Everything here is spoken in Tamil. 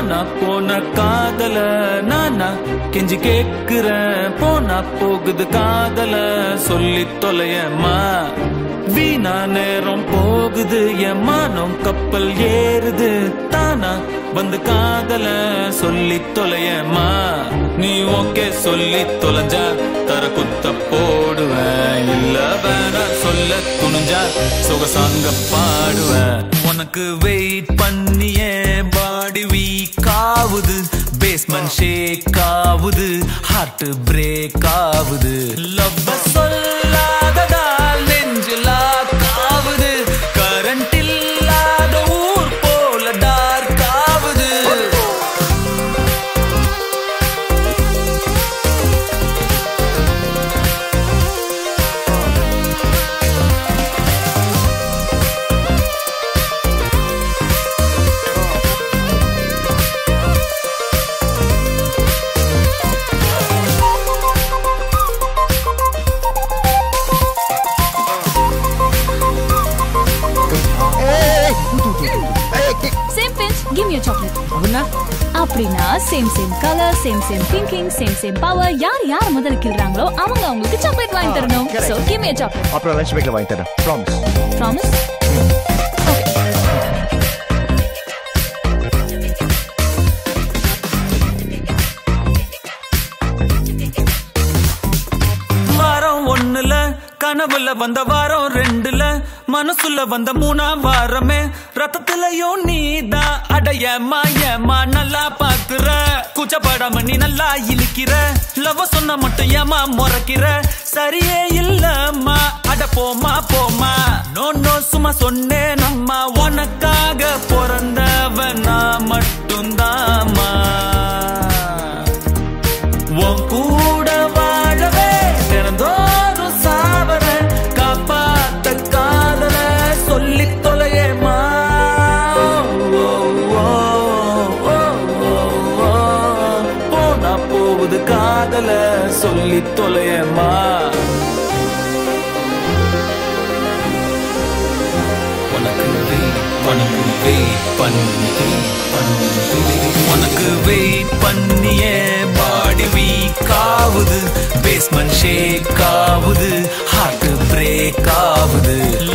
காணா போன காதல நானா கெஞ்சி கேக்குறேன் போனா போகுது காதல சொல்லி தொலையம்மா வீணா நேரம் போகுது என் மானம் கப்பல் ஏறுது தானா வந்து காதல சொல்லி தொலையம்மா நீ ஓகே சொல்லி தொலைஞ்சா தர குத்த போடுவேன் இல்ல வேணா சொல்ல துணிஞ்சா சொகசாங்க பாடுவேன் உனக்கு வெயிட் பண்ணியே பாடி வீக் ஆகுது பேஸ்மெண்ட் ஷேக் ஆகுது ஹார்ட் பிரேக் ஆகுது லவ் சொல்லாததால் நெஞ்சில் ஆகுது கரண்ட் இல்லாத ஊர் போல டார்க் ஆகுது same pinch give me chocolate அப்படின்னா same same colour same same thinking same same power யார் யார் முதல்ல கிள்றாங்களோ அவங்க அவங்களுக்கு சாக்லேட் வாங்கி தரணும் correct. So give me chocolate அப்புறம் லஞ்ச் பிரேக்ல வாங்கி தரேன் ப்ராமிஸ் ப்ராமிஸ் வாரம் ஒண்ணுல கனவுல வந்த வாரம் ரெண்டுல மனசுல வந்த மூணாம் வாரமே ரத்தத்திலயும் நீதான் அடையமா ஏமா நல்லா பாக்குற கூச்சப்படாம நீ நல்லா இழுக்கிற லவ் சொன்ன மட்டும் ஏமா முறைக்கிற சரியே இல்லம்மா அட போமா போமா நோ நோ சும்மா சொன்னேன் அம்மா உனக்காக பிறந்தவன் நான் மட்டும்தாம்மா உன் கூட வாழவே தினந்தோறும் சாவரேன் காப்பாத்த காதல சொல்லி தொலையேமா போனா போகுது காதல சொல்லி தொலையேமா உனக்கு வெயிட் உனக்கு வெயிட் பண்ணி பண்ணி உனக்கு வெயிட் பண்ணியே பாடி வீக் ஆகுது பேஸ்மெண்ட் ஷேக் ஆகுது ஹார்ட் பிரேக் ஆகுது